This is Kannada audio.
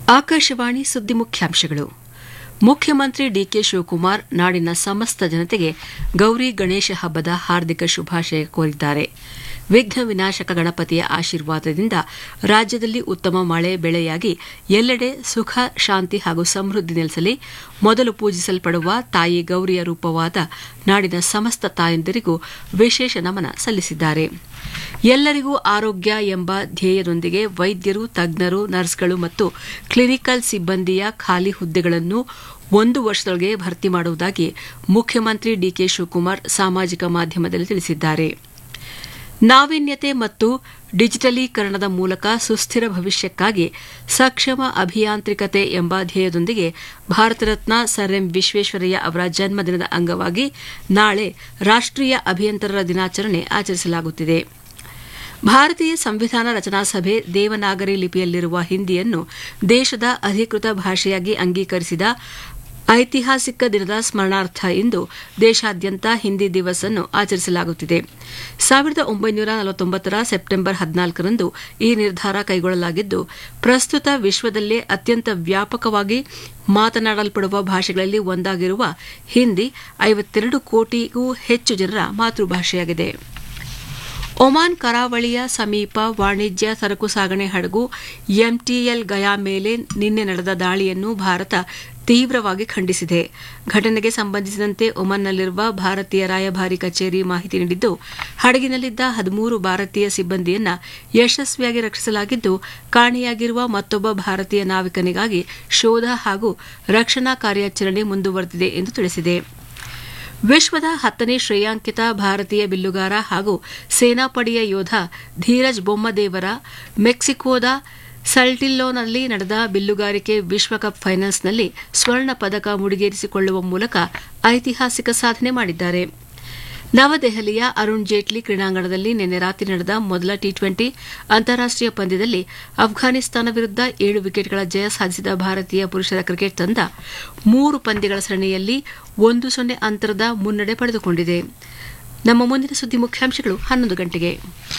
ಆಕಾಶವಾಣಿ ಸುದ್ದಿ ಮುಖ್ಯಾಂಶಗಳು ಮುಖ್ಯಮಂತ್ರಿ ಡಿಕೆ ಶಿವಕುಮಾರ್ ನಾಡಿನ ಸಮಸ್ತ ಜನತೆಗೆ ಗೌರಿ ಗಣೇಶ ಹಬ್ಬದ ಹಾರ್ದಿಕ ಶುಭಾಶಯ ಕೋರಿದ್ದಾರೆ ವಿಘ್ನ ವಿನಾಶಕ ಗಣಪತಿಯ ಆಶೀರ್ವಾದದಿಂದ ರಾಜ್ಯದಲ್ಲಿ ಉತ್ತಮ ಮಳೆ ಬೆಳೆಯಾಗಿ ಎಲ್ಲೆಡೆ ಸುಖ ಶಾಂತಿ ಹಾಗೂ ಸಮೃದ್ಧಿ ನೆಲೆಸಲಿ ಮೊದಲು ಪೂಜಿಸಲ್ಪಡುವ ತಾಯಿ ಗೌರಿಯ ರೂಪವಾದ ನಾಡಿನ ಸಮಸ್ತ ತಾಯಂದಿರಿಗೂ ವಿಶೇಷ ನಮನ ಸಲ್ಲಿಸಿದ್ದಾರೆ ಎಲ್ಲರಿಗೂ ಆರೋಗ್ಯ ಎಂಬ ಧ್ಯೇಯದೊಂದಿಗೆ ವೈದ್ಯರು ತಜ್ಞರು ನರ್ಸ್ಗಳು ಮತ್ತು ಕ್ಲಿನಿಕಲ್ ಸಿಬ್ಬಂದಿಯ ಖಾಲಿ ಹುದ್ದೆಗಳನ್ನು ಒಂದು ವರ್ಷದೊಳಗೆ ಭರ್ತಿ ಮಾಡುವುದಾಗಿ ಮುಖ್ಯಮಂತ್ರಿ ಡಿಕೆ ಶಿವಕುಮಾರ್ ಸಾಮಾಜಿಕ ಮಾಧ್ಯಮದಲ್ಲಿ ತಿಳಿಸಿದ್ದಾರೆ ನಾವೀನ್ಯತೆ ಮತ್ತು ಡಿಜಿಟಲೀಕರಣದ ಮೂಲಕ ಸುಸ್ಥಿರ ಭವಿಷ್ಯಕ್ಕಾಗಿ ಸಕ್ಷಮ ಅಭಿಯಾಂತ್ರಿಕತೆ ಎಂಬ ಧ್ಯೇಯದೊಂದಿಗೆ ಭಾರತ ರತ್ನ ಸರ್ ಎಂ ವಿಶ್ವೇಶ್ವರಯ್ಯ ಅವರ ಜನ್ಮದಿನದ ಅಂಗವಾಗಿ ನಾಳೆ ರಾಷ್ಟೀಯ ಅಭಿಯಂತರರ ದಿನಾಚರಣೆ ಆಚರಿಸಲಾಗುತ್ತಿದೆ ಭಾರತೀಯ ಸಂವಿಧಾನ ರಚನಾ ಸಭೆ ದೇವನಾಗರಿ ಲಿಪಿಯಲ್ಲಿರುವ ಹಿಂದಿಯನ್ನು ದೇಶದ ಅಧಿಕೃತ ಭಾಷೆಯಾಗಿ ಅಂಗೀಕರಿಸಿದ ಐತಿಹಾಸಿಕ ದಿನದ ಸ್ಮರಣಾರ್ಥ ಇಂದು ದೇಶಾದ್ಯಂತ ಹಿಂದಿ ದಿವಸ್ ಅನ್ನು ಆಚರಿಸಲಾಗುತ್ತಿದೆ ಸಾವಿರದ ಒಂಬೈನೂರ ನಲವತ್ತೊಂಬತ್ತರ ಸೆಪ್ಟೆಂಬರ್ ಹದಿನಾಲ್ಕರಂದು ಈ ನಿರ್ಧಾರ ಕೈಗೊಳ್ಳಲಾಗಿದ್ದು ಪ್ರಸ್ತುತ ವಿಶ್ವದಲ್ಲೇ ಅತ್ಯಂತ ವ್ಯಾಪಕವಾಗಿ ಮಾತನಾಡಲ್ಪಡುವ ಭಾಷೆಗಳಲ್ಲಿ ಒಂದಾಗಿರುವ ಹಿಂದಿ ಐವತ್ತೆರಡು ಕೋಟಿಗೂ ಹೆಚ್ಚು ಜನರ ಮಾತೃಭಾಷೆಯಾಗಿದೆ ಒಮಾನ್ ಕರಾವಳಿಯ ಸಮೀಪ ವಾಣಿಜ್ಯ ಸರಕು ಸಾಗಣೆ ಹಡಗು ಎಂಟಿಎಲ್ ಗಯಾ ಮೇಲೆ ನಿನ್ನೆ ನಡೆದ ದಾಳಿಯನ್ನು ಭಾರತ ತೀವ್ರವಾಗಿ ಖಂಡಿಸಿದೆ ಘಟನೆಗೆ ಸಂಬಂಧಿಸಿದಂತೆ ಒಮನ್ನಲ್ಲಿರುವ ಭಾರತೀಯ ರಾಯಭಾರಿ ಕಚೇರಿ ಮಾಹಿತಿ ನೀಡಿದ್ದು ಹಡಗಿನಲ್ಲಿದ್ದ ಹದಿಮೂರು ಭಾರತೀಯ ಸಿಬ್ಬಂದಿಯನ್ನ ಯಶಸ್ವಿಯಾಗಿ ರಕ್ಷಿಸಲಾಗಿದ್ದು ಕಾಣೆಯಾಗಿರುವ ಮತ್ತೊಬ್ಬ ಭಾರತೀಯ ನಾವಿಕನಿಗಾಗಿ ಶೋಧ ಹಾಗೂ ರಕ್ಷಣಾ ಕಾರ್ಯಾಚರಣೆ ಮುಂದುವರೆದಿದೆ ಎಂದು ತಿಳಿಸಿದೆ ವಿಶ್ವದ ಹತ್ತನೇ ಶ್ರೇಯಾಂಕಿತ ಭಾರತೀಯ ಬಿಲ್ಲುಗಾರ ಹಾಗೂ ಸೇನಾಪಡೆಯ ಯೋಧ ಧೀರಜ್ ಬೊಮ್ಮದೇವರ ಮೆಕ್ಸಿಕೋದ ಸಲ್ಟಿಲ್ಲೋನಲ್ಲಿ ನಡೆದ ಬಿಲ್ಲುಗಾರಿಕೆ ವಿಶ್ವಕಪ್ ಫೈನಲ್ಸ್ನಲ್ಲಿ ಸ್ವರ್ಣ ಪದಕ ಮುಡಿಗೇರಿಸಿಕೊಳ್ಳುವ ಮೂಲಕ ಐತಿಹಾಸಿಕ ಸಾಧನೆ ಮಾಡಿದ್ದಾರೆ ನವದೆಹಲಿಯ ಅರುಣ್ ಜೇಟ್ಲಿ ಕ್ರೀಡಾಂಗಣದಲ್ಲಿ ನಿನ್ನೆ ರಾತ್ರಿ ನಡೆದ ಮೊದಲ ಟಿ ಟ್ವೆಂಟಿ ಅಂತಾರಾಷ್ಟೀಯ ಪಂದ್ಯದಲ್ಲಿ ಅಫ್ಘಾನಿಸ್ತಾನ ವಿರುದ್ಧ ಏಳು ವಿಕೆಟ್ಗಳ ಜಯ ಸಾಧಿಸಿದ ಭಾರತೀಯ ಪುರುಷರ ಕ್ರಿಕೆಟ್ ತಂಡ ಮೂರು ಪಂದ್ಯಗಳ ಸರಣಿಯಲ್ಲಿ ಒಂದು ಸೊನ್ನೆ ಅಂತರದ ಮುನ್ನಡೆ ಪಡೆದುಕೊಂಡಿದೆ ನಮ್ಮ ಮುಂದಿನ ಸುದ್ದಿ ಮುಖ್ಯಾಂಶಗಳು ಹನ್ನೊಂದು ಗಂಟೆಗೆ